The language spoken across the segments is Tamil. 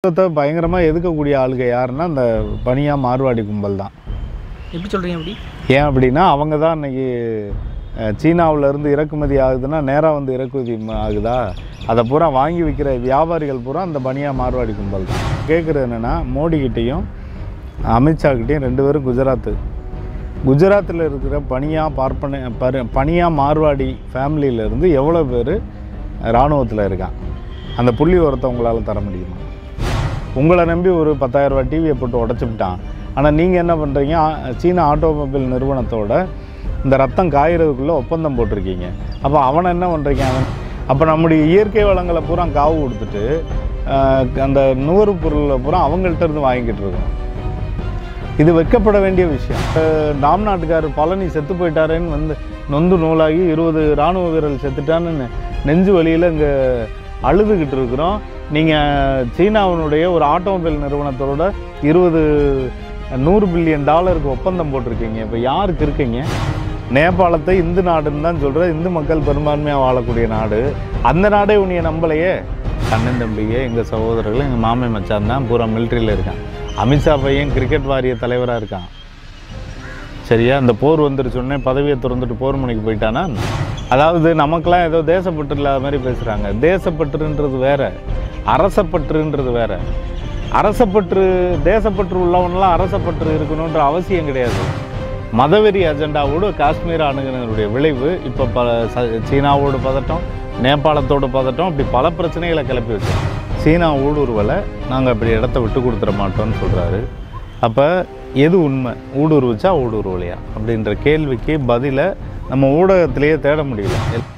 யுத்தத்தை பயங்கரமாக எதுக்கக்கூடிய ஆளுங்க யாருன்னா அந்த பனியா மார்வாடி கும்பல் தான் எப்படி சொல்கிறீங்க அப்படி ஏன் அப்படின்னா அவங்க தான் இன்னைக்கு அஹ், சீனாவுல இருந்து இறக்குமதி ஆகுதுன்னா நேராக வந்து இறக்குமதி ம- ஆகுதா அதை பூரா வாங்கி விற்கிற வியாபாரிகள் பூரா அந்த பனியா மார்வாடி கும்பல் தான் கேட்குறது என்னென்னா மோடிக்கிட்டேயும் அமித்ஷாக்கிட்டேயும் ரெண்டு பேரும் குஜராத்து குஜராத்தில் இருக்கிற பனியா பார்ப்பன பரு பனியா மார்வாடி ஃபேமிலியிலேருந்து எவ்வளோ பேர் இராணுவத்தில் இருக்கான் அந்த புள்ளி உரத்தை உங்களால் தர முடியுமா உங்களை நம்பி ஒரு பத்தாயிரரூபா டிவியை போட்டு உடச்சிவிட்டான் ஆனால் நீங்கள் என்ன பண்ணுறீங்க ஆ- சீன ஆட்டோமொபைல் நிறுவனத்தோட இந்த ரத்தம் காயறதுக்குள்ளே ஒப்பந்தம் போட்டிருக்கீங்க அப்போ அவனை என்ன பண்ணுறீங்க அவன் அப்போ நம்முடைய இயற்கை வளங்களை பூரா காவு கொடுத்துட்டு ஆஹ், அந்த நுகர்வு பொருளை பூரா அவங்கள்ட்ட இருந்து வாங்கிக்கிட்டு இருக்கோம் இது வெட்கப்பட வேண்டிய விஷயம் அஹ், நாம் நாட்டுக்காரர் பழனி செத்து போயிட்டாரேன்னு வந்து நொந்து நூலாகி இருபது இராணுவ வீரர்கள் செத்துட்டான்னு நெ- நெஞ்சு வலியில் இங்கே அழுதுகிட்டு இருக்கிறோம் நீங்கள் சீனாவினுடைய ஒரு ஆட்டோமொபைல் நிறுவனத்தோட இருபது நூறு பில்லியன் டாலருக்கு ஒப்பந்தம் போட்டிருக்கீங்க இப்போ யாருக்கு இருக்கீங்க நேபாளத்தை இந்து நாடுன்னு தான் சொல்கிற இந்து மக்கள் பெரும்பான்மையாக வாழக்கூடிய நாடு அந்த நாடே உன்னைய நம்பலையே அண்ணன் தம்பியே எங்கள் சகோதரர்கள் எங்கள் மாமே மச்சான் தான் பூரா மிலிட்ரியில் இருக்கான் அமித்ஷா பையன் கிரிக்கெட் வாரிய தலைவராக இருக்கான் சரியா இந்த போர் வந்துருச்சோடனே பதவியை திறந்துட்டு போர் முனைக்கு போயிட்டானா அதாவது நமக்கெல்லாம் ஏதோ தேசப்பற்று இல்லாத மாதிரி பேசுகிறாங்க தேசப்பற்றுன்றது வேற அரசப்பற்றுன்றது வேற அரசப்பற்று தேசப்பற்று உள்ளவன்லாம் அரசப்பற்று இருக்கணுன்ற அவசியம் கிடையாது மதவெறி அஜெண்டாவோடு காஷ்மீர் அணுகுனருடைய விளைவு இப்போ ப ச- சீனாவோடு பதட்டம் நேபாளத்தோடு பதட்டம் இப்படி பல பிரச்சனைகளை கிளப்பி வச்சோம் சீனா ஊடுருவலை நாங்கள் அப்படி இடத்த விட்டு கொடுத்துட மாட்டோம்னு சொல்கிறாரு அப்போ எது உண்மை ஊடுருவிச்சா ஊடுருவலையா அப்படின்ற கேள்விக்கு பதிலை நம்ம ஊடகத்திலேயே தேட முடியல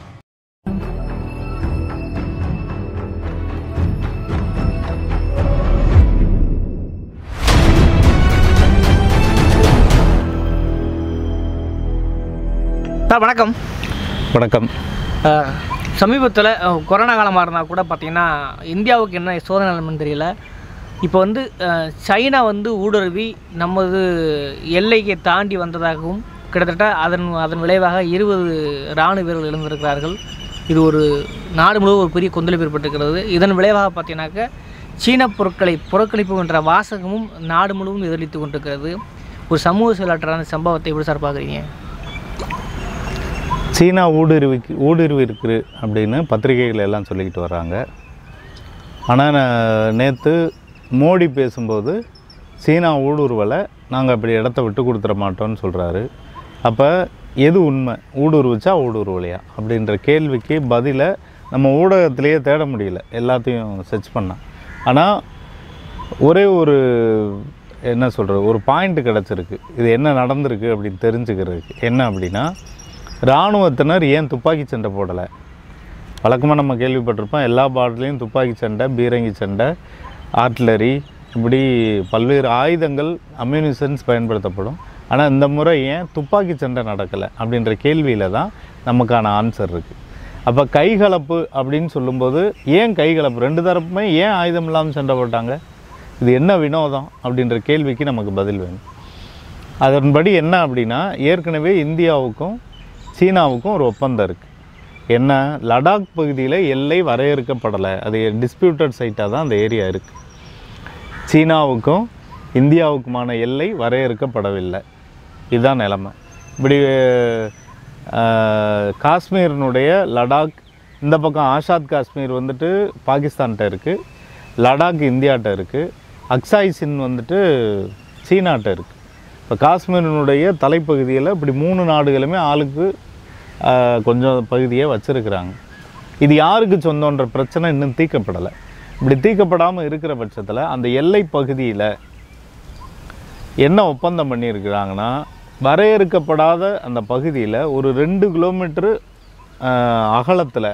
சார் வணக்கம் வணக்கம் சமீபத்தில் கொரோனா காலமாக இருந்தால் கூட பார்த்தீங்கன்னா இந்தியாவுக்கு என்ன சோதனை நிலைமைன்னு தெரியல இப்போ வந்து அஹ், சைனா வந்து ஊடுருவி நமது எல்லையை தாண்டி வந்ததாகவும் கிட்டத்தட்ட அதன் அதன் விளைவாக இருபது இராணுவ வீரர்கள் இழந்திருக்கிறார்கள் இது ஒரு நாடு முழுவதும் ஒரு பெரிய கொந்தளிப்பு ஏற்பட்டிருக்கிறது இதன் விளைவாக பார்த்தீங்கன்னாக்க சீன பொருட்களை புறக்கணிப்பு என்ற வாசகமும் நாடு முழுவதும் எதிரொலித்து கொண்டிருக்கிறது ஒரு சமூக செயலாற்றரான சம்பவத்தை எப்படி சார் பார்க்குறீங்க சீனா ஊடுருவிக்கு ஊடுருவி இருக்குது அப்படின்னு பத்திரிகைகள் எல்லாம் சொல்லிக்கிட்டு வர்றாங்க ஆனால் நேற்று மோடி பேசும்போது சீனா ஊடுருவலை நாங்கள் அப்படி இடத்த விட்டு கொடுத்துட மாட்டோம்னு சொல்கிறாரு அப்போ எது உண்மை ஊடுருவிச்சா ஊடுருவலையா அப்படின்ற கேள்விக்கு பதிலை நம்ம ஊடகத்திலேயே தேட முடியல எல்லாத்தையும் சர்ச் பண்ணால் ஆனால் ஒரே ஒரு என்ன சொல்கிறது ஒரு பாயிண்ட் கிடச்சிருக்கு இது என்ன நடந்திருக்கு அப்படின்னு தெரிஞ்சுக்கிறதுக்கு என்ன அப்படின்னா இராணுவத்தினர் ஏன் துப்பாக்கி சண்டை போடலை வழக்கமாக நம்ம கேள்விப்பட்டிருப்போம் எல்லா பாடலையும் துப்பாக்கி சண்டை பீரங்கி சண்டை ஆர்ட்லரி இப்படி பல்வேறு ஆயுதங்கள் அம்யூனிஷன்ஸ் பயன்படுத்தப்படும் ஆனால் இந்த முறை ஏன் துப்பாக்கி சண்டை நடக்கலை அப்படின்ற கேள்வியில் தான் நமக்கான ஆன்சர் இருக்குது அப்போ கைகலப்பு அப்படின்னு சொல்லும்போது ஏன் கைகலப்பு ரெண்டு தரப்புமே ஏன் ஆயுதம் இல்லாமல் சண்டை போட்டாங்க இது என்ன வினோதம் அப்படின்ற கேள்விக்கு நமக்கு பதில் வேணும் அதன்படி என்ன அப்படின்னா ஏற்கனவே இந்தியாவுக்கும் சீனாவுக்கும் ஒரு ஒப்பந்தம் இருக்குது என்ன லடாக் பகுதியில் எல்லை வரையறுக்கப்படலை அது டிஸ்பியூட்டட் சைட்டாக தான் அந்த ஏரியா இருக்குது சீனாவுக்கும் இந்தியாவுக்குமான எல்லை வரையறுக்கப்படவில்லை இதுதான் நிலைமை இப்படி அஹ், காஷ்மீரினுடைய லடாக் இந்த பக்கம் ஆஷாத் காஷ்மீர் வந்துட்டு பாகிஸ்தான்கிட்ட இருக்குது லடாக் இந்தியாட்ட இருக்குது அக்சாய் சின் வந்துட்டு சீனாட்ட இருக்குது இப்போ காஷ்மீரினுடைய தலைப்பகுதியில் இப்படி மூணு நாடுகளுமே ஆளுக்கு ஆஹ், கொஞ்சம் பகுதியை வச்சுருக்கிறாங்க இது யாருக்கு சொந்தன்ற பிரச்சனை இன்னும் தீர்க்கப்படலை இப்படி தீர்க்கப்படாமல் இருக்கிற பட்சத்தில் அந்த எல்லை பகுதியில் என்ன ஒப்பந்தம் பண்ணியிருக்கிறாங்கன்னா வரையறுக்கப்படாத அந்த பகுதியில் ஒரு ரெண்டு கிலோமீட்டரு அகலத்தில்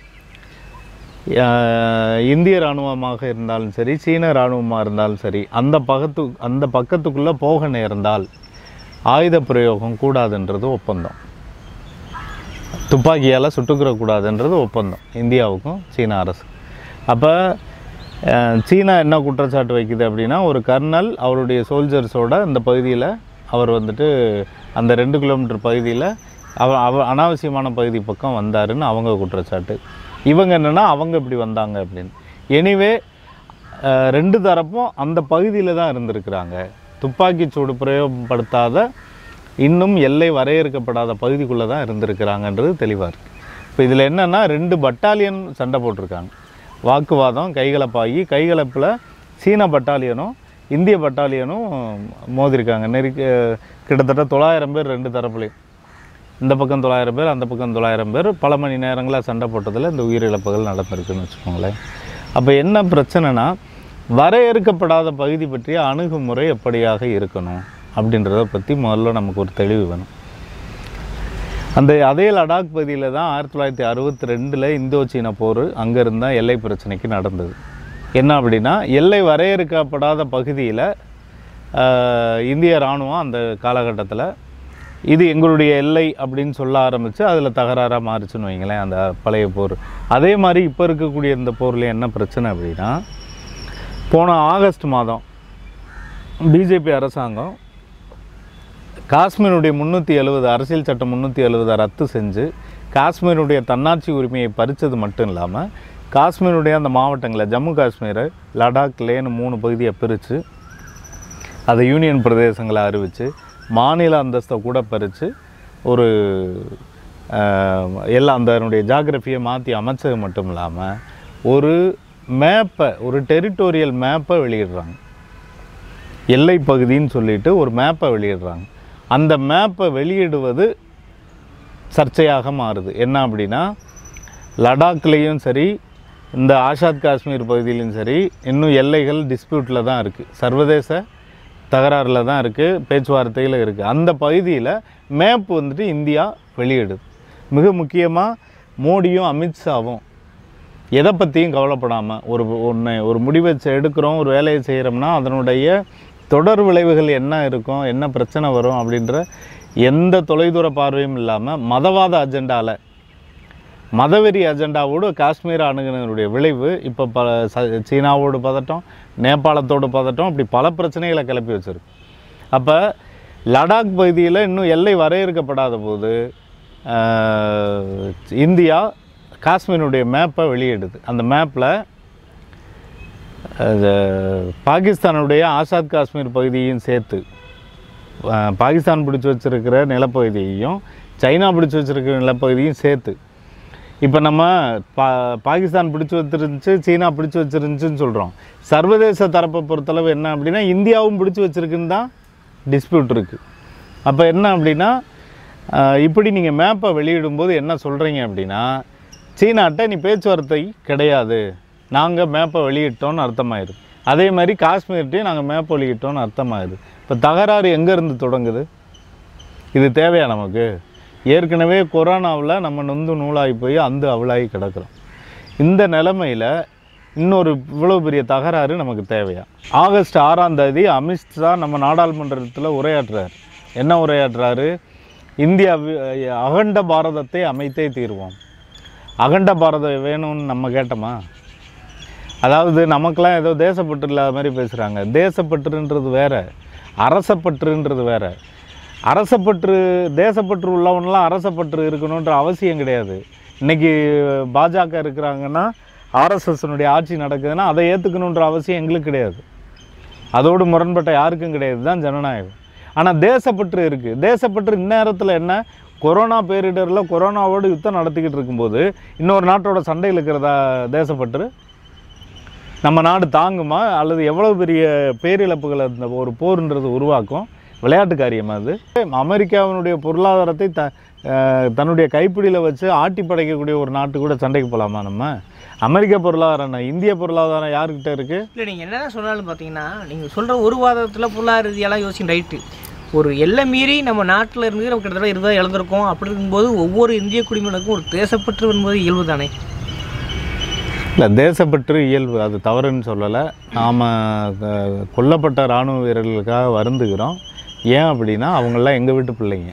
இந்திய இராணுவமாக இருந்தாலும் சரி சீன இராணுவமாக இருந்தாலும் சரி அந்த பக்கத்து அந்த பக்கத்துக்குள்ளே போக நேர்ந்தால் ஆயுத பிரயோகம் கூடாதுன்றது ஒப்பந்தம் துப்பாக்கியால் சுட்டுக்கிறக்கூடாதுன்றது ஒப்பந்தம் இந்தியாவுக்கும் சீன அரசு அப்போ சீனா என்ன குற்றச்சாட்டு வைக்குது அப்படின்னா ஒரு கர்னல் அவருடைய சோல்ஜர்ஸோட இந்த பகுதியில் அவர் வந்துட்டு அந்த ரெண்டு கிலோமீட்டர் பகுதியில் அவ அவ அனாவசியமான பகுதி பக்கம் வந்தாருன்னு அவங்க குற்றச்சாட்டு இவங்க என்னென்னா அவங்க இப்படி வந்தாங்க அப்படின்னு எனிவே அஹ், ரெண்டு தரப்பும் அந்த பகுதியில் தான் இருந்திருக்கிறாங்க துப்பாக்கி சூடு பிரயோகப்படுத்தாத இன்னும் எல்லை வரையறுக்கப்படாத பகுதிக்குள்ளே தான் இருந்திருக்கிறாங்கன்றது தெளிவாக இருக்குது இப்போ இதில் என்னென்னா ரெண்டு பட்டாலியன் சண்டை போட்டிருக்காங்க வாக்குவாதம் கைகலப்பாகி கைகலப்பில் சீன பட்டாலியனும் இந்திய பட்டாலியனும் மோதிருக்காங்க நெருக்க கிட்டத்தட்ட தொள்ளாயிரம் பேர் ரெண்டு தரப்புலையும் இந்த பக்கம் தொள்ளாயிரம் பேர் அந்த பக்கம் தொள்ளாயிரம் பேர் பல மணி நேரங்களாக சண்டை போட்டதில் இந்த உயிரிழப்புகள் நடந்திருக்குன்னு வச்சுக்கோங்களேன் அப்போ என்ன பிரச்சனைனா வரையறுக்கப்படாத பகுதி பற்றிய அணுகுமுறை எப்படியாக இருக்கணும் அப்படின்றத பற்றி முதல்ல நமக்கு ஒரு தெளிவு வேணும் அந்த அதே லடாக் பகுதியில் தான் ஆயிரத்தி தொள்ளாயிரத்தி அறுபத்தி ரெண்டில் இந்தோ சீன போர் அங்கே இருந்தால் எல்லை பிரச்சனைக்கு நடந்தது என்ன அப்படின்னா எல்லை வரையறுக்கப்படாத பகுதியில் இந்திய இராணுவம் அந்த காலகட்டத்தில் இது எங்களுடைய எல்லை அப்படின்னு சொல்ல ஆரம்பித்து அதில் தகராறாக மாறிச்சுன்னு வைங்களேன் அந்த பழைய போர் அதே மாதிரி இப்போ இருக்கக்கூடிய இந்த போரில் என்ன பிரச்சனை அப்படின்னா போன ஆகஸ்ட் மாதம் பிஜேபி அரசாங்கம் காஷ்மீருடைய முந்நூற்றி எழுபது அரசியல் சட்டம் முந்நூற்றி எழுபதை ரத்து செஞ்சு காஷ்மீருடைய தன்னாட்சி உரிமையை பறித்தது மட்டும் இல்லாமல் காஷ்மீருடைய அந்த மாவட்டங்களை ஜம்மு காஷ்மீரை லடாக் லேன்னு மூணு பகுதியை பிரித்து அதை யூனியன் பிரதேசங்களை அறிவித்து மாநில அந்தஸ்தை கூட பறித்து ஒரு ஆஹ், எல்லாம் அதனுடைய ஜாகிரஃபியை மாற்றி அமைச்சது மட்டும் இல்லாமல் ஒரு மேப்பை ஒரு டெரிட்டோரியல் மேப்பை வெளியிடுறாங்க எல்லை பகுதின்னு சொல்லிட்டு ஒரு மேப்பை வெளியிடுறாங்க அந்த மேப்பை வெளியிடுவது சர்ச்சையாக மாறுது என்ன அப்படின்னா லடாக்லேயும் சரி இந்த ஆஷாத் காஷ்மீர் பகுதியிலும் சரி இன்னும் எல்லைகள் டிஸ்பியூட்டில் தான் இருக்குது சர்வதேச தகராறில் தான் இருக்குது பேச்சுவார்த்தையில் இருக்குது அந்த பகுதியில் மேப் வந்துட்டு இந்தியா வெளியிடுது மிக முக்கியமாக மோடியும் அமித்ஷாவும் எதை பற்றியும் கவலைப்படாமல் ஒரு ஒன்று ஒரு முடிவை செ- எடுக்கிறோம் ஒரு வேலையை செய்கிறோம்னா அதனுடைய தொடர் விளைவுகள் என்ன இருக்கும் என்ன பிரச்சனை வரும் அப்படின்ற எந்த தொலைதூர பார்வையும் இல்லாமல் மதவாத அஜெண்டாவில் மதவெறி அஜெண்டாவோடு காஷ்மீர் அணுகுனருடைய விளைவு இப்போ ப ச- சீனாவோடு பதட்டம் நேபாளத்தோடு பதட்டம் இப்படி பல பிரச்சனைகளை கிளப்பி வச்சிருக்கு அப்போ லடாக் பகுதியில் இன்னும் எல்லை வரையறுக்கப்படாத போது ஆஹ், இந்தியா காஷ்மீருடைய மேப்பை வெளியிடுது அந்த மேப்பில் பாகிஸ்தானுடைய ஆசாத் காஷ்மீர் பகுதியையும் சேர்த்து அஹ், பாகிஸ்தான் பிடிச்சி வச்சிருக்கிற நிலப்பகுதியையும் சைனா பிடிச்சி வச்சிருக்கிற நிலப்பகுதியும் சேர்த்து இப்போ நம்ம பா பாகிஸ்தான் பிடிச்சி வச்சிருந்துச்சு சீனா பிடிச்சி வச்சிருந்துச்சுன்னு சொல்கிறோம் சர்வதேச தரப்பை பொறுத்தளவு என்ன அப்படின்னா இந்தியாவும் பிடிச்சி வச்சிருக்குன்னு தான் டிஸ்பியூட் இருக்குது அப்போ என்ன அப்படின்னா அஹ், இப்படி நீங்கள் மேப்பை வெளியிடும்போது என்ன சொல்கிறீங்க அப்படின்னா சீனாட்ட நீ பேச்சுவார்த்தை கிடையாது நாங்கள் மேப்பை வெளியிட்டோன்னு அர்த்தமாயிருது அதே மாதிரி காஷ்மீர்ட்டையும் நாங்கள் மேப் வெளியிட்டோன்னு அர்த்தமாயிருது இப்போ தகராறு எங்கேருந்து தொடங்குது இது தேவையா நமக்கு ஏற்கனவே கொரோனாவில் நம்ம நொந்து நூலாகி போய் அந்த அவளாகி கிடக்கிறோம் இந்த நிலமையில் இன்னொரு இவ்வளோ பெரிய தகராறு நமக்கு தேவையா ஆகஸ்ட் ஆறாம் தேதி அமித்ஷா நம்ம நாடாளுமன்றத்தில் உரையாற்றுறார் என்ன உரையாற்றுறாரு இந்தியா வி- அகண்ட பாரதத்தை அமைத்தே தீர்வோம் அகண்ட பாரதம் வேணும்னு நம்ம கேட்டோமா அதாவது நமக்கெல்லாம் ஏதோ தேசப்பற்று இல்லாத மாதிரி பேசுகிறாங்க தேசப்பற்றுன்றது வேற அரசப்பற்றுன்றது வேற அரசப்பற்று தேசப்பற்று உள்ளவன்லாம் அரசப்பற்று இருக்கணுன்ற அவசியம் கிடையாது இன்னைக்கு பாஜக இருக்கிறாங்கன்னா ஆர்எஸ்எஸ்னுடைய ஆட்சி நடக்குதுன்னா அதை ஏற்றுக்கணுன்ற அவசியம் எங்களுக்கு கிடையாது அதோடு முரண்பட்ட யாருக்கும் கிடையாது தான் ஜனநாயகம் ஆனால் தேசப்பற்று இருக்குது தேசப்பற்று இந்நேரத்தில் என்ன கொரோனா பேரிடரில் கொரோனாவோடு யுத்தம் நடத்திக்கிட்டு இருக்கும்போது இன்னொரு நாட்டோட சண்டையில் இருக்கிறதா தேசப்பற்று நம்ம நாடு தாங்குமா அல்லது எவ்வளவு பெரிய பேரிழப்புகளை இந்த ஒரு போர்ன்றது உருவாக்கும் விளையாட்டு காரியமா அது அமெரிக்காவினுடைய பொருளாதாரத்தை த அஹ் தன்னுடைய கைப்பிடியில் வச்சு ஆட்டி படைக்கக்கூடிய ஒரு நாட்டு கூட சண்டைக்கு போகலாமா நம்ம அமெரிக்க பொருளாதாரம் என்ன? இந்திய பொருளாதாரம் யாருக்கிட்ட இருக்குது இல்லை நீங்கள் என்ன சொன்னாலும் பார்த்தீங்கன்னா நீங்கள் சொல்கிற ஒரு வாதத்தில் பொருளாதார ரீதியெல்லாம் யோசிச்சு ரைட்டு ஒரு எல்லை மீறி நம்ம நாட்டில் இருந்து நம்ம கிட்டத்தட்ட இருபதாக இழந்திருக்கோம் அப்படி இருக்கும்போது ஒவ்வொரு இந்திய குடிமகனுக்கும் ஒரு தேசப்பற்று என்பது இயல்பு தானே இல்லை தேசப்பற்று இயல்பு அது தவறுன்னு சொல்லலை நாம் கொல்லப்பட்ட இராணுவ வீரர்களுக்காக வருந்துகிறோம் ஏன் அப்படின்னா அவங்களாம் எங்கள் வீட்டு பிள்ளைங்க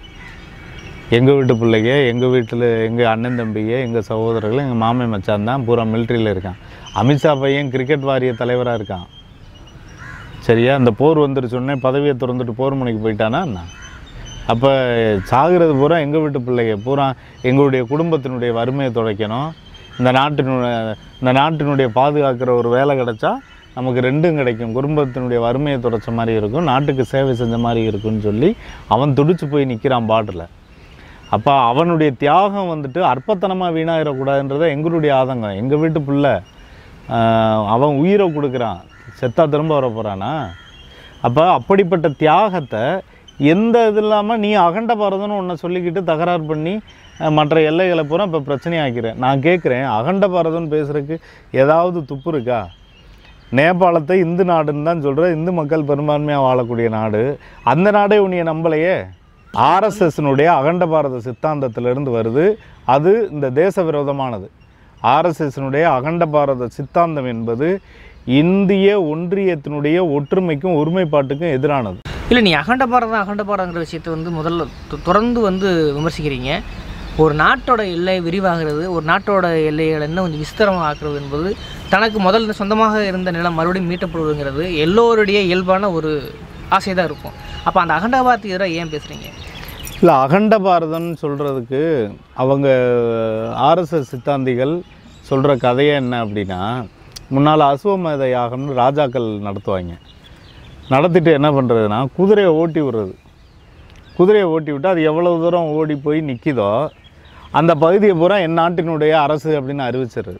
எங்கள் வீட்டு பிள்ளைங்க எங்கள் வீட்டில் எங்கள் அண்ணன் தம்பிங்க எங்கள் சகோதரர்கள் எங்கள் மாமன் மச்சான் தான் பூரா மிலிட்ரியில் இருக்கான் அமித்ஷா பையன் கிரிக்கெட் வாரிய தலைவராக இருக்கான் சரியா இந்த போர் வந்துருச்சோடனே பதவியை திறந்துட்டு போர் முனைக்கு போயிட்டானா என்ன அப்போ சாகிறது பூரா எங்கள் வீட்டு பிள்ளைங்க பூரா எங்களுடைய குடும்பத்தினுடைய வறுமையை துடைக்கணும் இந்த நாட்டினுடைய இந்த நாட்டினுடைய பாதுகாக்கிற ஒரு வேலை கிடைச்சா நமக்கு ரெண்டும் கிடைக்கும் குடும்பத்தினுடைய வறுமையை துடைச்ச மாதிரி இருக்கும் நாட்டுக்கு சேவை செஞ்ச மாதிரி இருக்கும்னு சொல்லி அவன் துடிச்சு போய் நிற்கிறான் பாட்டில் அப்போ அவனுடைய தியாகம் வந்துட்டு அற்பத்தனமாக வீணாயிடக்கூடாதுன்றதை எங்களுடைய ஆதங்கம் எங்கள் வீட்டு பிள்ளை ஆஹ், அவன் உயிரை கொடுக்குறான் செத்தா திரும்ப வர போகிறானா அப்போ அப்படிப்பட்ட தியாகத்தை எந்த இது இல்லாமல் நீ அகண்ட பாரதம்னு ஒன்றை சொல்லிக்கிட்டு தகராறு பண்ணி அஹ், மற்ற எல்லைகளை பூரா இப்போ பிரச்சனையாக்கிறேன் நான் கேட்குறேன் அகண்ட பாரதம்னு பேசுகிறதுக்கு ஏதாவது துப்பு இருக்கா நேபாளத்தை இந்து நாடுன்னு தான் சொல்கிற இந்து மக்கள் பெரும்பான்மையாக வாழக்கூடிய நாடு அந்த நாடே உன்னைய நம்பலையே ஆர்எஸ்எஸ்னுடைய அகண்ட பாரத சித்தாந்தத்திலிருந்து வருது அது இந்த தேச விரோதமானது ஆர்எஸ்எஸ்னுடைய அகண்ட பாரத சித்தாந்தம் என்பது இந்திய ஒன்றியத்தினுடைய ஒற்றுமைக்கும் ஒருமைப்பாட்டுக்கும் எதிரானது இல்லை நீ அகண்ட பாரதம் அகண்ட பாரதங்கிற விஷயத்தை வந்து முதல்ல தொ- தொடர்ந்து வந்து விமர்சிக்கிறீங்க ஒரு நாட்டோட எல்லை விரிவாகிறது ஒரு நாட்டோட எல்லைகளை இன்னும் கொஞ்சம் விஸ்தரமாக ஆக்குறது என்பது தனக்கு முதல்ல சொந்தமாக இருந்த நிலம் மறுபடியும் மீட்டப்படுவதுங்கிறது எல்லோருடைய இயல்பான ஒரு ஆசை தான் இருக்கும் அப்போ அந்த அகண்ட பாரதத்துக்கு எதிராக ஏன் பேசுகிறீங்க இல்லை அகண்ட பாரதம்னு சொல்கிறதுக்கு அவங்க ஆர்எஸ்எஸ் சித்தாந்திகள் சொல்கிற கதையே என்ன அப்படின்னா முன்னால் அசுவமேத யாகம்னு ராஜாக்கள் நடத்துவாங்க நடத்திட்டு என்ன பண்ணுறதுன்னா குதிரையை ஓட்டி விடுறது குதிரையை ஓட்டி விட்டு அது எவ்வளவு தூரம் ஓடி போய் நிற்கிதோ அந்த பகுதியை பூரா என் நாட்டினுடைய அரசு அப்படின்னு அறிவிச்சிடுறது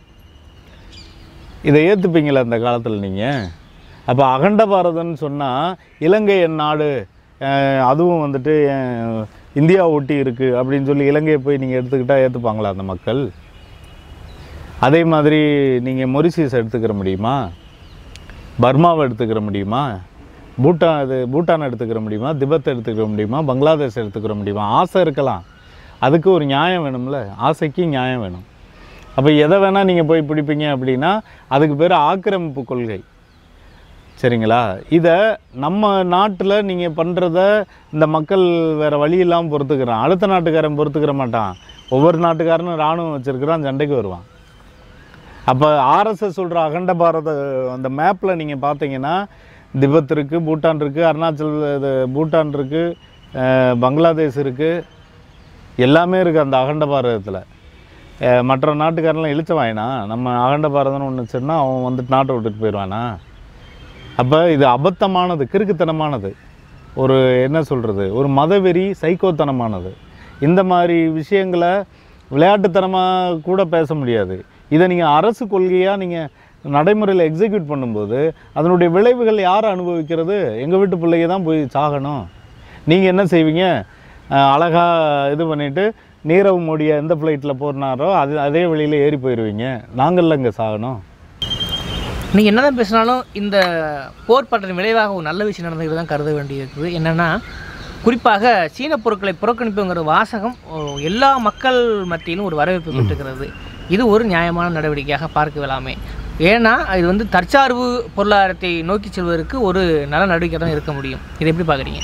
இதை ஏற்றுப்பீங்களா அந்த காலத்தில் நீங்கள் அப்போ அகண்ட பாரதம்னு சொன்னால் இலங்கை என் நாடு அஹ், அதுவும் வந்துட்டு அஹ், இந்தியா ஒட்டி இருக்குது அப்படின்னு சொல்லி இலங்கையை போய் நீங்கள் எடுத்துக்கிட்டால் ஏற்றுப்பாங்களா அந்த மக்கள் அதே மாதிரி நீங்கள் மொரிசியஸ் எடுத்துக்கிற முடியுமா பர்மாவை எடுத்துக்கிற முடியுமா பூட்டான் இது பூட்டான் எடுத்துக்கிற முடியுமா திபெத் எடுத்துக்கிற முடியுமா பங்களாதேஷ் எடுத்துக்கிற முடியுமா ஆசை இருக்கலாம் அதுக்கு ஒரு நியாயம் வேணும்ல ஆசைக்கு நியாயம் வேணும் அப்போ எதை வேணால் நீங்கள் போய் பிடிப்பீங்க அப்படின்னா அதுக்கு பேர் ஆக்கிரமிப்பு கொள்கை சரிங்களா இதை நம்ம நாட்டில் நீங்கள் பண்ணுறத இந்த மக்கள் வேறு வழி இல்லாமல் பொறுத்துக்கிறான் அடுத்த நாட்டுக்காரன் பொறுத்துக்கிற மாட்டான் ஒவ்வொரு நாட்டுக்காரனும் இராணுவம் வச்சுருக்கிறான் சண்டைக்கு வருவான் அப்போ ஆர்எஸ்எஸ் சொல்கிற அகண்ட பாரத அந்த மேப்பில் நீங்கள் பார்த்தீங்கன்னா திபெத் இருக்குது பூட்டான் இருக்குது அருணாச்சல் இது பூட்டான் இருக்குது பங்களாதேஷ் இருக்குது எல்லாமே இருக்குது அந்த அகண்ட பாரதத்தில் மற்ற நாட்டுக்காரெல்லாம் இழுச்ச வாயினா நம்ம அகண்ட பாரதம்னு ஒன்று சொன்னால் அவன் வந்துட்டு நாட்டை விட்டுட்டு போயிடுவானா அப்போ இது அபத்தமானது கிறுக்குத்தனமானது ஒரு என்ன சொல்கிறது ஒரு மதவெறி சைக்கோத்தனமானது இந்த மாதிரி விஷயங்களை விளையாட்டுத்தனமாக கூட பேச முடியாது இதை நீங்கள் அரசு கொள்கையாக நீங்கள் நடைமுறையில் எக்ஸிக்யூட் பண்ணும்போது அதனுடைய விளைவுகள் யார் அனுபவிக்கிறது எங்கள் வீட்டு பிள்ளைங்க தான் போய் சாகணும் நீங்கள் என்ன செய்வீங்க அஹ் அழகா இது பண்ணிவிட்டு நீரவ் மோடியை எந்த ஃப்ளைட்டில் போனாரோ அது அதே வழியில் ஏறி போயிடுவீங்க நாங்கள்ல இங்கே சாகணும் நீங்கள் என்னதான் பேசினாலும் இந்த போர் பற்றின விளைவாக ஒரு நல்ல விஷயம் நடந்துக்கிட்டு தான் கருத வேண்டியிருக்குது என்னென்னா குறிப்பாக சீன பொருட்களை புறக்கணிப்புங்கிற வாசகம் ஓ, எல்லா மக்கள் மத்தியிலும் ஒரு வரவேற்பு பெற்றுக்கிறது இது ஒரு நியாயமான நடவடிக்கையாக பார்க்கலாமே ஏன்னா இது வந்து தற்சார்பு பொருளாதாரத்தை நோக்கி செல்வதற்கு ஒரு நல்ல நடவடிக்கை தான் இருக்க முடியும் இதை எப்படி பார்க்குறீங்க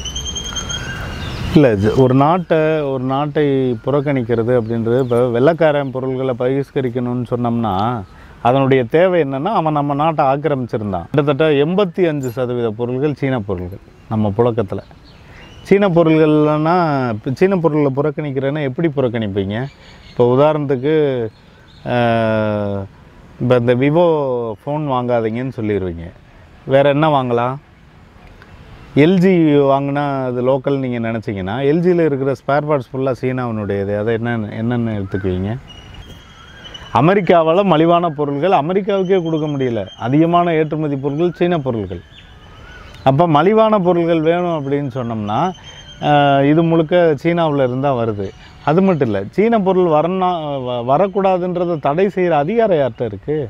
இல்லை ஒரு நாட்டை ஒரு நாட்டை புறக்கணிக்கிறது அப்படின்றது இப்போ வெள்ளைக்காரன் பொருள்களை பகிஷ்கரிக்கணும்னு சொன்னோம்னா அதனுடைய தேவை என்னென்னா அவன் நம்ம நாட்டை ஆக்கிரமிச்சிருந்தான் கிட்டத்தட்ட எண்பத்தி அஞ்சு சதவீத பொருள்கள் சீன பொருள்கள் நம்ம புழக்கத்தில் சீன பொருள்கள்னா இப்போ சீன பொருளை புறக்கணிக்கிறேன்னா எப்படி புறக்கணிப்பீங்க இப்போ உதாரணத்துக்கு இப்போ இந்த விவோ ஃபோன் வாங்காதீங்கன்னு சொல்லிடுவீங்க வேறு என்ன வாங்கலாம் எல்ஜி வாங்கினா அது லோக்கல் நீங்கள் நினச்சிங்கன்னா எல்ஜியில் இருக்கிற ஸ்பேர் பார்ட்ஸ் ஃபுல்லாக சீனாவினுடையது அதை என்ன என்னென்னு எடுத்துக்குவீங்க அமெரிக்காவால் மலிவான பொருள்கள் அமெரிக்காவுக்கே கொடுக்க முடியல அதிகமான ஏற்றுமதி பொருட்கள் சீன பொருள்கள் அப்போ மலிவான பொருள்கள் வேணும் அப்படின்னு சொன்னோம்னா ஆஹ், இது முழுக்க சீனாவில் இருந்தால் வருது அது மட்டும் இல்லை சீன பொருள் வரனா வ- வரக்கூடாதுன்றதை தடை செய்கிற அதிகாரம் யார்கிட்ட இருக்குது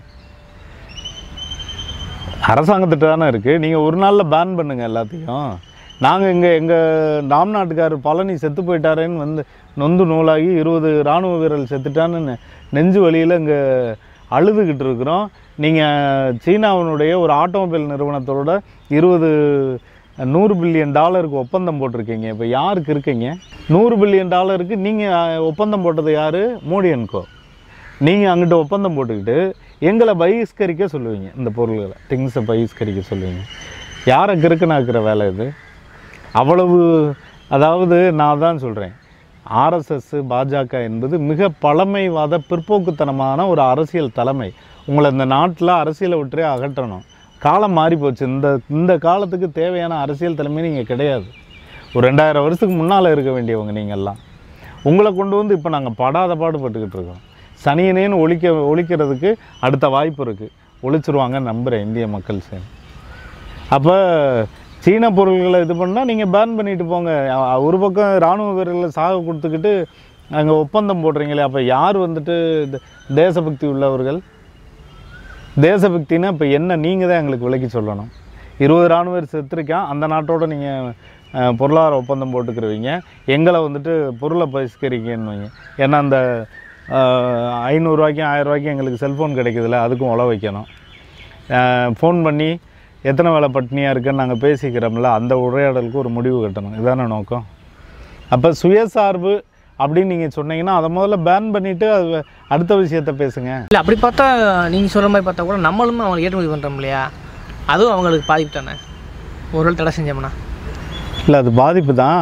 அரசாங்கத்திட்ட தானே இருக்குது நீங்கள் ஒரு நாளில் பேன் பண்ணுங்க எல்லாத்தையும் நாங்கள் இங்கே எங்கள் நாம் நாட்டுக்காரர் பழனி செத்து போயிட்டாரேன்னு வந்து நொந்து நூலாகி இருபது இராணுவ வீரர்கள் செத்துட்டான்னு நெ- நெஞ்சு வலியில் இங்கே அழுதுகிட்டு இருக்கிறோம் நீங்கள் சீனாவினுடைய ஒரு ஆட்டோமொபைல் நிறுவனத்தோட இருபது நூறு பில்லியன் டாலருக்கு ஒப்பந்தம் போட்டிருக்கீங்க இப்போ யாருக்கு இருக்கீங்க நூறு பில்லியன் டாலருக்கு நீங்கள் ஒப்பந்தம் போட்டது யார் மோடி அன்கோ நீங்கள் அங்கிட்ட ஒப்பந்தம் போட்டுக்கிட்டு எங்களை பகிஷ்கரிக்க சொல்லுவீங்க இந்த பொருள்களை திங்ஸை பகிஷ்கரிக்க சொல்லுவீங்க யாரை கிறுக்குனாக்குற வேலை இது அவ்வளவு அதாவது நான் தான் சொல்கிறேன் ஆர்எஸ்எஸ் பாஜக என்பது மிக பழமைவாத பிற்போக்குத்தனமான ஒரு அரசியல் தலைமை உங்களை இந்த நாட்டில் அரசியலை விட்டே அகற்றணும் காலம் மாறி போச்சு இந்த இந்த காலத்துக்கு தேவையான அரசியல் தலைமை நீங்கள் கிடையாது ஒரு ரெண்டாயிரம் வருஷத்துக்கு முன்னால் இருக்க வேண்டியவங்க நீங்கள்லாம் உங்களை கொண்டு வந்து இப்போ நாங்கள் படாத பாடுபட்டுக்கிட்டு இருக்கோம் சனியனேன்னு ஒழிக்க ஒழிக்கிறதுக்கு அடுத்த வாய்ப்பு இருக்குது ஒழிச்சிருவாங்கன்னு நம்புகிறேன் இந்திய மக்கள் சேர்ந்து அப்போ சீன பொருள்களை இது பண்ணால் நீங்கள் பேன் பண்ணிட்டு போங்க அ- ஒரு பக்கம் இராணுவ வீரர்களை சாக கொடுத்துக்கிட்டு அங்கே ஒப்பந்தம் போடுறீங்களே அப்போ யார் வந்துட்டு த- தேசபக்தி உள்ளவர்கள் தேசபக்தின்னா இப்போ என்ன நீங்கள் தான் எங்களுக்கு விளக்கி சொல்லணும் இருபது இராணுவர் செத்துருக்கான் அந்த நாட்டோட நீங்கள் பொருளாதார ஒப்பந்தம் போட்டுக்கிறவங்க எங்களை வந்துட்டு பொருளை பகிஷ்கரிக்கன்னு வைங்க ஏன்னா அந்த ஐநூறுரூவாய்க்கும் ஆயிரரூவாய்க்கும் எங்களுக்கு செல்ஃபோன் கிடைக்குதுல்ல அதுக்கும் உழ வைக்கணும் ஃபோன் பண்ணி எத்தனை வேலை பட்னியாக இருக்குன்னு நாங்கள் பேசிக்கிறோம்ல அந்த உரையாடலுக்கு ஒரு முடிவு கட்டணும் இதான நோக்கம் அப்போ சுயசார்பு அப்படின்னு நீங்கள் சொன்னீங்கன்னா அதை முதல்ல பேன் பண்ணிவிட்டு அது அடுத்த விஷயத்த பேசுங்க இல்லை அப்படி பார்த்தா நீங்கள் சொல்கிற மாதிரி பார்த்தா கூட நம்மளும் அவங்களை ஏற்றுமதி பண்ணுறோம் இல்லையா அதுவும் அவங்களுக்கு பாதிப்பு தானே ஒரு வேளை தடை செஞ்சோம்னா இல்லை அது பாதிப்பு தான்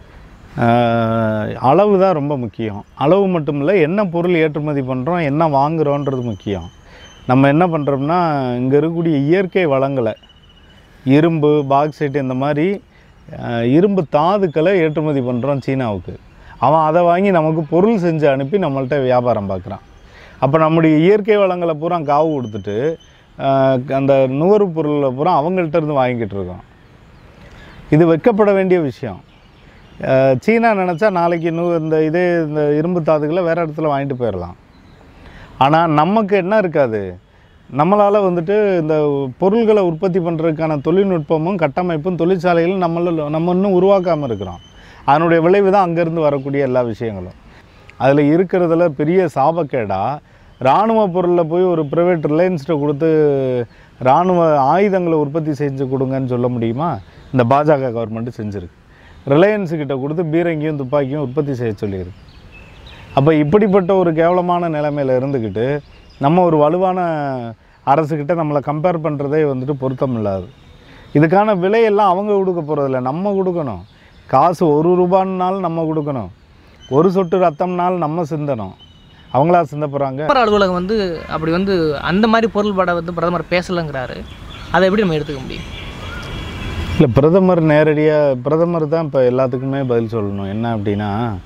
அளவு தான் ரொம்ப முக்கியம் அளவு மட்டும் இல்லை என்ன பொருள் ஏற்றுமதி பண்ணுறோம் என்ன வாங்குறோன்றது முக்கியம் நம்ம என்ன பண்ணுறோம்னா இங்கே இருக்கக்கூடிய இயற்கை வளங்களை இரும்பு பாக்சைட் இந்த மாதிரி அஹ், இரும்பு தாதுக்களை ஏற்றுமதி பண்ணுறோம் சீனாவுக்கு அவன் அதை வாங்கி நமக்கு பொருள் செஞ்சு அனுப்பி நம்மள்ட்ட வியாபாரம் பார்க்குறான் அப்போ நம்முடைய இயற்கை வளங்களை பூரா காவு கொடுத்துட்டு அஹ், அந்த நுகர்வு பொருளை பூரா அவங்கள்ட்ட இருந்து வாங்கிட்டு இருக்கோம் இது வெட்கப்பட வேண்டிய விஷயம் அஹ் சீனா நினச்சா நாளைக்கு இன்னும் இந்த இதே இந்த இரும்பு தாதுகளை வேறு இடத்துல வாங்கிட்டு போயிடலாம் ஆனால் நமக்கு என்ன இருக்காது நம்மளால் வந்துட்டு இந்த பொருள்களை உற்பத்தி பண்ணுறதுக்கான தொழில்நுட்பமும் கட்டமைப்பும் தொழிற்சாலைகளும் நம்மள நம்ம இன்னும் உருவாக்காமல் இருக்கிறோம் அதனுடைய விளைவு தான் அங்கேருந்து வரக்கூடிய எல்லா விஷயங்களும் அதில் இருக்கிறதுல பெரிய சாபக்கேடா இராணுவ பொருளில் போய் ஒரு ப்ரைவேட் ரிலையன்ஸ்கிட்ட கொடுத்து இராணுவ ஆயுதங்களை உற்பத்தி செஞ்சு கொடுங்கன்னு சொல்ல முடியுமா இந்த பாஜக கவர்மெண்ட்டு செஞ்சுருக்கு ரிலையன்ஸு கிட்ட கொடுத்து பீரங்கியும் துப்பாக்கியும் உற்பத்தி செய்ய சொல்லியிருக்கு அப்போ இப்படிப்பட்ட ஒரு கேவலமான நிலைமையில் இருந்துக்கிட்டு நம்ம ஒரு வலுவான அரசுக்கிட்ட நம்மளை கம்பேர் பண்ணுறதே வந்துட்டு பொருத்தம் இல்லாது இதுக்கான விலையெல்லாம் அவங்க கொடுக்க போகிறதில்ல நம்ம கொடுக்கணும் காசு ஒரு ரூபான்னாலும் நம்ம கொடுக்கணும் ஒரு சொட்டு ரத்தம்னாலும் நம்ம சிந்தணும் அவங்களா சிந்த போகிறாங்க பிரதமர் அலுவலகம் வந்து அப்படி வந்து அந்த மாதிரி பொருள்பாடை வந்து பிரதமர் பேசலைங்கிறாரு அதை எப்படி நம்ம எடுத்துக்க முடியும் இல்லை பிரதமர் நேரடியாக பிரதமர் தான் இப்போ எல்லாத்துக்குமே பதில் சொல்லணும் என்ன அப்படின்னா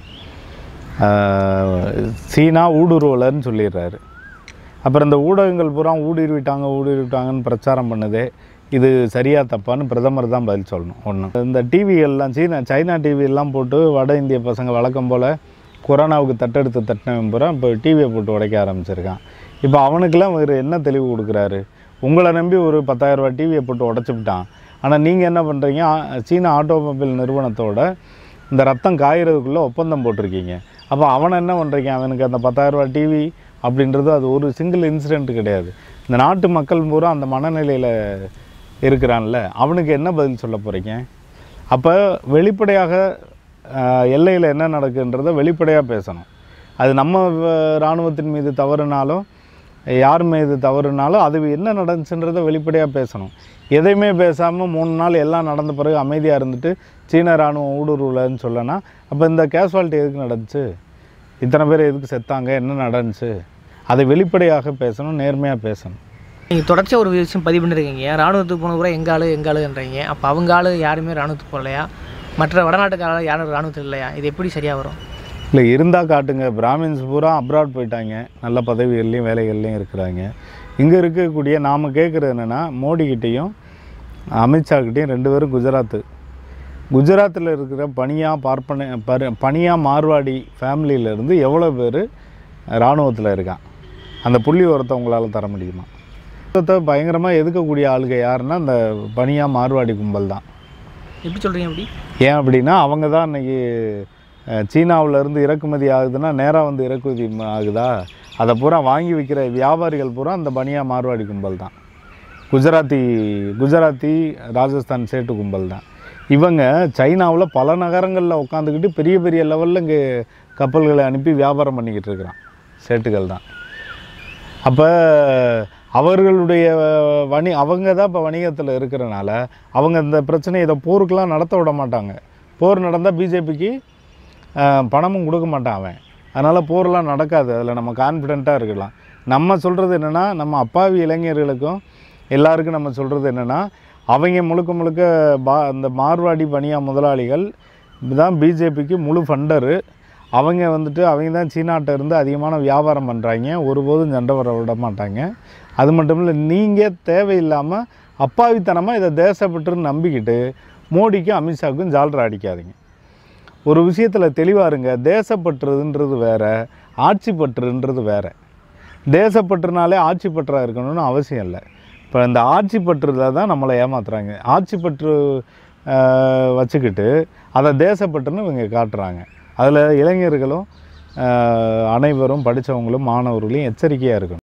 ஆஹ், சீனா ஊடுருவலன்னு சொல்லிடுறாரு அப்புறம் இந்த ஊடகங்கள் பூரா ஊடுருவிட்டாங்க ஊடுருவிட்டாங்கன்னு பிரச்சாரம் பண்ணுதே இது சரியா தப்பான்னு பிரதமர் தான் பதில் சொல்லணும் ஒன்று இந்த டிவிகள்லாம் சீனா சைனா டிவியெல்லாம் போட்டு வட இந்திய பசங்க வழக்கம் போல் கொரோனாவுக்கு தட்டெடுத்து தட்டினவன் பூரா இப்போ டிவியை போட்டு உடைக்க ஆரம்பிச்சிருக்கான் இப்போ அவனுக்கெல்லாம் இவர் என்ன தெளிவு கொடுக்குறாரு உங்களை நம்பி ஒரு பத்தாயிரரூபா டிவியை போட்டு உடச்சிவிட்டான் ஆனால் நீங்கள் என்ன பண்ணுறீங்க ஆ- சீனா ஆட்டோமொபைல் நிறுவனத்தோட இந்த ரத்தம் காயறதுக்குள்ளே ஒப்பந்தம் போட்டிருக்கீங்க அப்போ அவனை என்ன பண்ணுறீங்க அவனுக்கு அந்த பத்தாயிரரூபா டிவி அப்படின்றது அது ஒரு சிங்கிள் இன்சிடெண்ட் கிடையாது இந்த நாட்டு மக்கள் பூரா அந்த மனநிலையில் இருக்கிறான்ல அவனுக்கு என்ன பதில் சொல்ல போகிறீங்க அப்போ வெளிப்படையாக எல்லையில் என்ன நடக்குன்றதை வெளிப்படையாக பேசணும் அது நம்ம வ- இராணுவத்தின் மீது தவறுனாலும் யார் மீது தவறுனாலும் அது என்ன நடந்துச்சுன்றதை வெளிப்படையாக பேசணும் எதையுமே பேசாமல் மூணு நாள் எல்லாம் நடந்த பிறகு அமைதியாக இருந்துட்டு சீன இராணுவம் ஊடுருவலன்னு சொல்லனா அப்போ இந்த கேஸ்வாலிட்டி எதுக்கு நடந்துச்சு இத்தனை பேர் எதுக்கு செத்தாங்க என்ன நடந்துச்சு அதை வெளிப்படையாக பேசணும் நேர்மையாக பேசணும் நீங்கள் தொடர்ச்சியாக ஒரு விஷயம் பதிவு பண்ணியிருக்கீங்க ராணுவத்துக்கு போன கூட எங்க ஆளு எங்க ஆளுன்றீங்க அப்போ அவங்க ஆளு யாருமே ராணுவத்துக்கு போகலையா மற்ற வடநாட்டுக்கார யாரும் ராணுவத்தில் இல்லையா இது எப்படி சரியாக வரும் இல்லை இருந்தால் காட்டுங்க பிராமின்ஸ் பூரா அப்ராட் போயிட்டாங்க நல்ல பதவிகள்லையும் வேலைகள்லையும் இருக்கிறாங்க இங்கே இருக்கக்கூடிய நாம் கேட்குறது என்னென்னா மோடிக்கிட்டேயும் அமித்ஷாக்கிட்டேயும் ரெண்டு பேரும் குஜராத்து குஜராத்தில் இருக்கிற பனியா பார்ப்பன பர பனியா மார்வாடி ஃபேமிலியிலேருந்து எவ்வளோ பேர் இராணுவத்தில் இருக்கான் அந்த புள்ளி உரத்தை உங்களால் தர முடியுமா இராணுவத்தை பயங்கரமாக எதுக்கக்கூடிய ஆளுங்க யாருன்னா இந்த பனியா மார்வாடி கும்பல் தான் எப்படி சொல்கிறீங்க எப்படி ஏன் அப்படின்னா அவங்க தான் இன்னைக்கு அஹ், சீனாவுல இருந்து இறக்குமதி ஆகுதுன்னா நேராக வந்து இறக்குமதி ம- ஆகுதா அதை பூரா வாங்கி விற்கிற வியாபாரிகள் பூரா அந்த பனியா மார்வாடி கும்பல் தான் குஜராத்தி குஜராத்தி ராஜஸ்தான் சேட்டு கும்பல் தான் இவங்க சைனாவில் பல நகரங்களில் உட்காந்துக்கிட்டு பெரிய பெரிய லெவலில் இங்கே கப்பல்களை அனுப்பி வியாபாரம் பண்ணிக்கிட்டு இருக்கிறான் சேட்டுகள் தான் அப்போ அவர்களுடைய வணி அவங்க தான் இப்போ வணிகத்தில் இருக்கிறனால அவங்க இந்த பிரச்சனையை இதை போருக்கெலாம் நடத்த விட மாட்டாங்க போர் நடந்தால் பிஜேபிக்கு பணமும் கொடுக்க மாட்டான் அவன் அதனால் போர்லாம் நடக்காது அதில் நம்ம கான்ஃபிடெண்ட்டாக இருக்கலாம் நம்ம சொல்கிறது என்னென்னா நம்ம அப்பாவி இளைஞர்களுக்கும் எல்லாருக்கும் நம்ம சொல்கிறது என்னென்னா அவங்க முழுக்க முழுக்க பா இந்த மார்வாடி பனியா முதலாளிகள் தான் பிஜேபிக்கு முழு ஃபண்டரு அவங்க வந்துட்டு அவங்க தான் சீனாட்ட இருந்து அதிகமான வியாபாரம் பண்ணுறாங்க ஒருபோதும் சண்டை வர விட மாட்டாங்க அது மட்டும் இல்லை நீங்கள் தேவையில்லாமல் அப்பாவித்தனமாக இதை தேசப்பட்டுன்னு நம்பிக்கிட்டு மோடிக்கும் அமித்ஷாவுக்கும் ஜால்ரா அடிக்காதீங்க ஒரு விஷயத்தில் தெளிவாக இருங்க தேசப்பற்றுன்றது வேற ஆட்சி பற்றுன்றது வேற தேசப்பற்றுனாலே ஆட்சி பற்றா இருக்கணும்னு அவசியம் இல்லை இப்போ இந்த ஆட்சி பற்றுல தான் நம்மளை ஏமாத்துறாங்க ஆட்சி பற்று ஆஹ், வச்சுக்கிட்டு அதை தேசப்பற்றுன்னு இவங்க காட்டுறாங்க அதில் இளைஞர்களும் ஆஹ், அனைவரும் படித்தவங்களும் மாணவர்களும் எச்சரிக்கையாக இருக்கணும்